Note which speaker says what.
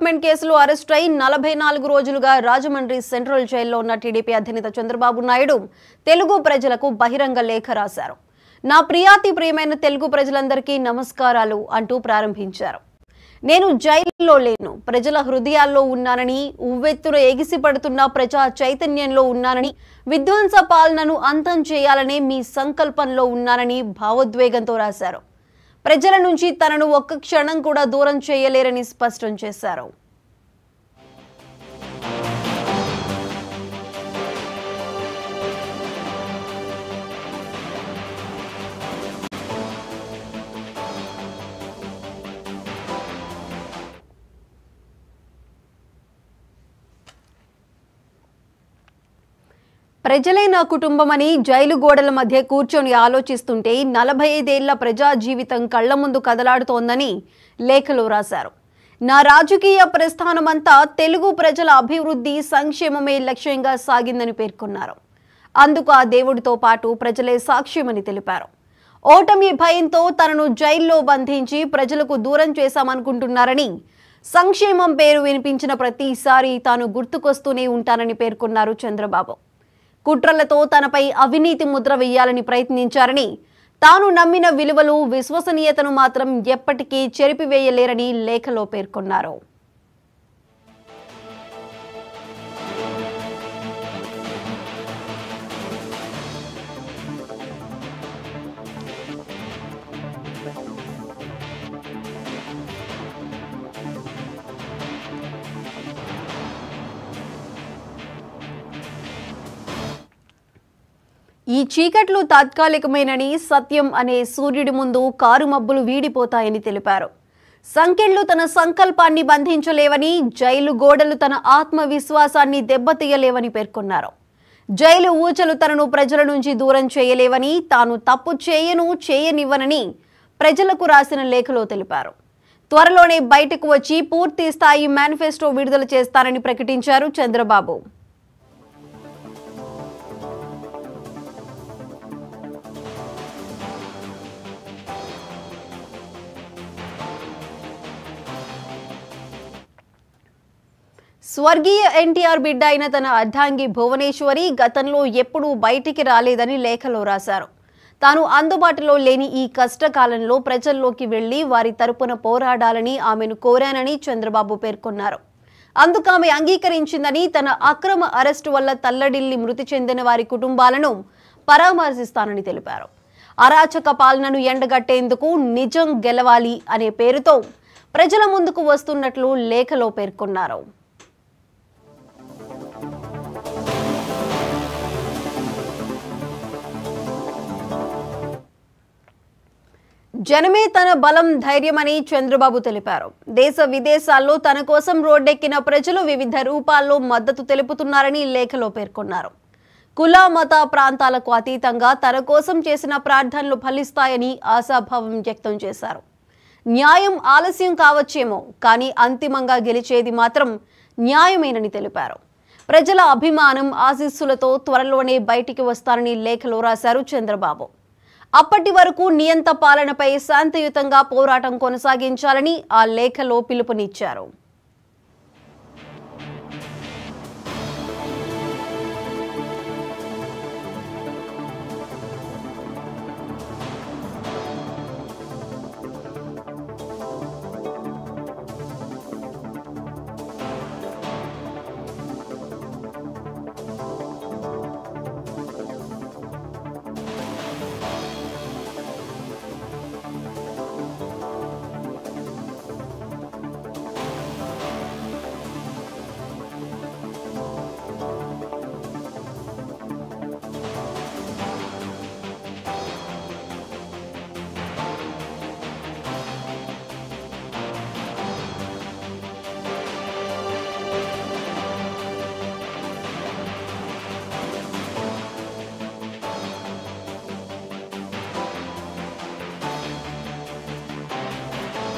Speaker 1: development కేసులో arrest అయి నలభై నాలుగు రోజులుగా రాజమండ్రి సెంట్రల్ జైల్లో ఉన్న టీడీపీ అధినేత చంద్రబాబు నాయుడు తెలుగు ప్రజలకు బహిరంగ లేఖ రాశారు నా ప్రియాతి ప్రియమైన తెలుగు ప్రజలందరికీ నమస్కారాలు అంటూ ప్రారంభించారు నేను జైల్లో లేను ప్రజల హృదయాల్లో ఉన్నానని ఉవ్వెత్తున ఎగిసిపడుతున్న ప్రజా చైతన్యంలో ఉన్నానని విధ్వంస పాలనను అంతం చేయాలనే మీ సంకల్పంలో ఉన్నానని భావోద్వేగంతో రాశారు ప్రజల నుంచి తనను ఒక్క క్షణం కూడా దూరం చేయలేరని స్పష్టం చేశారు ప్రజలే నా కుటుంబమని జైలు గోడల మధ్య కూర్చొని ఆలోచిస్తుంటే నలభై ఐదేళ్ల ప్రజా జీవితం కళ్ల ముందు కదలాడుతోందని లేఖలో రాశారు నా రాజకీయ ప్రస్థానమంతా తెలుగు ప్రజల అభివృద్ధి సంక్షేమమే లక్ష్యంగా సాగిందని పేర్కొన్నారు అందుకు ఆ దేవుడితో పాటు ప్రజలే సాక్ష్యమని తెలిపారు ఓటమి భయంతో తనను జైల్లో బంధించి ప్రజలకు దూరం చేశామనుకుంటున్నారని సంక్షేమం పేరు వినిపించిన ప్రతిసారి తాను గుర్తుకొస్తూనే ఉంటానని పేర్కొన్నారు చంద్రబాబు కుట్రలతో తనపై అవినీతి ముద్ర వేయాలని ప్రయత్నించారని తాను నమ్మిన విలువలు విశ్వసనీయతను మాత్రం ఎప్పటికీ చెరిపివేయలేరని లేఖలో పేర్కొన్నారు ఈ చీకట్లు తాత్కాలికమేనని సత్యం అనే సూర్యుడి ముందు కారు మబ్బులు వీడిపోతాయని తెలిపారు సంకెళ్ళు తన సంకల్పాన్ని బంధించలేవని జైలు గోడలు తన ఆత్మవిశ్వాసాన్ని దెబ్బతీయలేవని పేర్కొన్నారు జైలు ఊచలు తనను ప్రజల నుంచి దూరం చేయలేవని తాను తప్పు చేయను చేయనివ్వనని ప్రజలకు రాసిన లేఖలో తెలిపారు త్వరలోనే బయటకు వచ్చి పూర్తి స్థాయి మేనిఫెస్టో విడుదల చేస్తానని ప్రకటించారు చంద్రబాబు స్వర్గీయ ఎన్టీఆర్ బిడ్డ అయిన తన అర్ధాంగి భువనేశ్వరి గతంలో ఎప్పుడూ బయటికి రాలేదని లేఖలో రాశారు తాను అందుబాటులో లేని ఈ కష్టకాలంలో ప్రజల్లోకి వెళ్లి వారి తరపున పోరాడాలని ఆమెను కోరానని చంద్రబాబు పేర్కొన్నారు అందుకు ఆమె అంగీకరించిందని తన అక్రమ అరెస్టు వల్ల తల్లడిల్లి మృతి చెందిన వారి కుటుంబాలను పరామర్శిస్తానని తెలిపారు అరాచక పాలనను ఎండగట్టేందుకు నిజం గెలవాలి అనే పేరుతో ప్రజల ముందుకు వస్తున్నట్లు లేఖలో పేర్కొన్నారు జనమే తన బలం ధైర్యమని చంద్రబాబు తెలిపారు దేశ విదేశాల్లో తన కోసం రోడ్డెక్కిన ప్రజలు వివిధ రూపాల్లో మద్దతు తెలుపుతున్నారని లేఖలో పేర్కొన్నారు కుల మత ప్రాంతాలకు అతీతంగా తన కోసం చేసిన ప్రార్థనలు ఫలిస్తాయని ఆశాభావం వ్యక్తం చేశారు న్యాయం ఆలస్యం కావచ్చేమో కానీ అంతిమంగా గెలిచేది మాత్రం న్యాయమేనని తెలిపారు ప్రజల అభిమానం ఆశీస్సులతో త్వరలోనే బయటికి వస్తారని లేఖలో రాశారు చంద్రబాబు అప్పటి వరకు నియంత పాలనపై శాంతియుతంగా పోరాటం కొనసాగించాలని ఆ లేఖలో పిలుపునిచ్చారు